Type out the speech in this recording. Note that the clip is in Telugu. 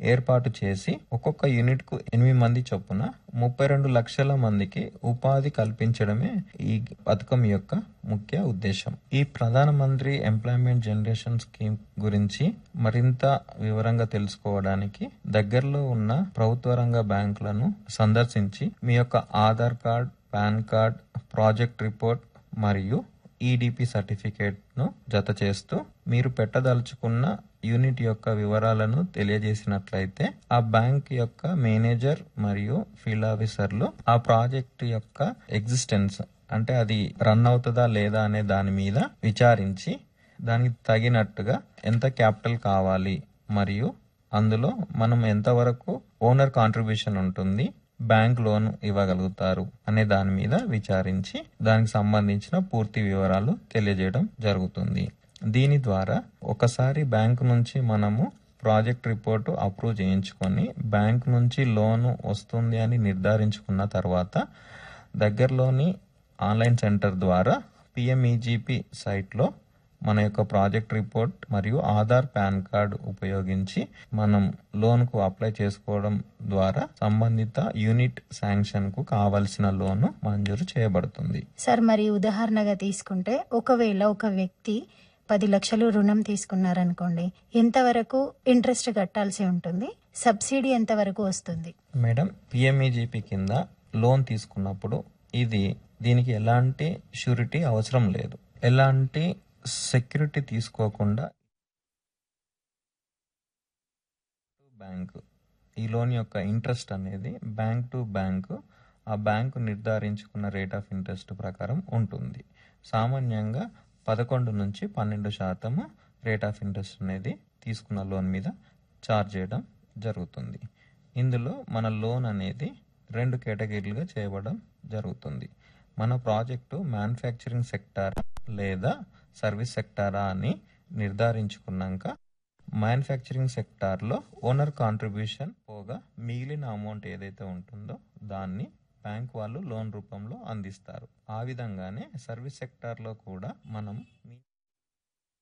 ఏర్పాటు చేసి ఒక్కొక్క యూనిట్ కు ఎనిమిది మంది చొప్పున ముప్పై రెండు లక్షల మందికి ఉపాధి కల్పించడమే ఈ పథకం యొక్క ముఖ్య ఉద్దేశం ఈ ప్రధానమంత్రి ఎంప్లాయ్మెంట్ జనరేషన్ స్కీమ్ గురించి మరింత వివరంగా తెలుసుకోవడానికి దగ్గరలో ఉన్న ప్రభుత్వ రంగ బ్యాంకులను సందర్శించి మీ యొక్క Aadhaar card PAN card project report మరియు ఈడిపి సర్టిఫికేట్ ను జత చేస్తూ మీరు పెట్టదలుచుకున్న యూనిట్ యొక్క వివరాలను తెలియజేసినట్లయితే ఆ బ్యాంక్ యొక్క మేనేజర్ మరియు ఫీల్డ్ ఆఫీసర్లు ఆ ప్రాజెక్ట్ యొక్క ఎగ్జిస్టెన్స్ అంటే అది రన్ అవుతుందా లేదా అనే దాని మీద విచారించి దానికి తగినట్టుగా ఎంత క్యాపిటల్ కావాలి మరియు అందులో మనం ఎంతవరకు ఓనర్ కాంట్రిబ్యూషన్ ఉంటుంది బ్యాంక్ లోన్ ఇవ్వగలుగుతారు అనే దాని మీద విచారించి దానికి సంబంధించిన పూర్తి వివరాలు తెలియజేయడం జరుగుతుంది దీని ద్వారా ఒకసారి బ్యాంక్ నుంచి మనము ప్రాజెక్ట్ రిపోర్టు అప్రూవ్ చేయించుకొని బ్యాంక్ నుంచి లోన్ వస్తుంది అని నిర్ధారించుకున్న తర్వాత దగ్గరలోని ఆన్లైన్ సెంటర్ ద్వారా పిఎంఈజీపీ సైట్లో మన యొక్క ప్రాజెక్ట్ రిపోర్ట్ మరియు ఆధార్ పాన్ కార్డ్ ఉపయోగించి మనం లోన్కు అప్లై చేసుకోవడం ద్వారా సంబంధిత యూనిట్ శాంక్షన్ కు కావలసిన లోను మంజూరు చేయబడుతుంది సార్ మరి ఉదాహరణగా తీసుకుంటే ఒకవేళ ఒక వ్యక్తి పది లక్షలు రుణం తీసుకున్నారనుకోండి ఎంతవరకు ఇంట్రెస్ట్ కట్టాల్సి ఉంటుంది సబ్సిడీ ఎంతవరకు వస్తుంది మేడం పిఎంఈజీపీ కింద లోన్ తీసుకున్నప్పుడు ఇది దీనికి ఎలాంటి షూరిటీ అవసరం లేదు ఎలాంటి సెక్యూరిటీ తీసుకోకుండా బ్యాంకు ఈ లోన్ యొక్క ఇంట్రెస్ట్ అనేది బ్యాంక్ టు బ్యాంకు ఆ బ్యాంకు నిర్ధారించుకున్న రేట్ ఆఫ్ ఇంట్రెస్ట్ ప్రకారం ఉంటుంది సామాన్యంగా పదకొండు నుంచి పన్నెండు శాతము రేట్ ఆఫ్ ఇంట్రెస్ట్ అనేది తీసుకున్న లోన్ మీద చార్జ్ చేయడం జరుగుతుంది ఇందులో మన లోన్ అనేది రెండు కేటగిరీలుగా చేయబడడం జరుగుతుంది మన ప్రాజెక్టు మ్యానుఫ్యాక్చరింగ్ సెక్టారా లేదా సర్వీస్ సెక్టారా అని నిర్ధారించుకున్నాక మ్యానుఫ్యాక్చరింగ్ సెక్టార్లో ఓనర్ కాంట్రిబ్యూషన్ పోగా మిగిలిన అమౌంట్ ఏదైతే ఉంటుందో దాన్ని బ్యాంక్ వాళ్ళు లోన్ రూపంలో అందిస్తారు ఆ విధంగానే సర్వీస్ సెక్టార్లో కూడా మనం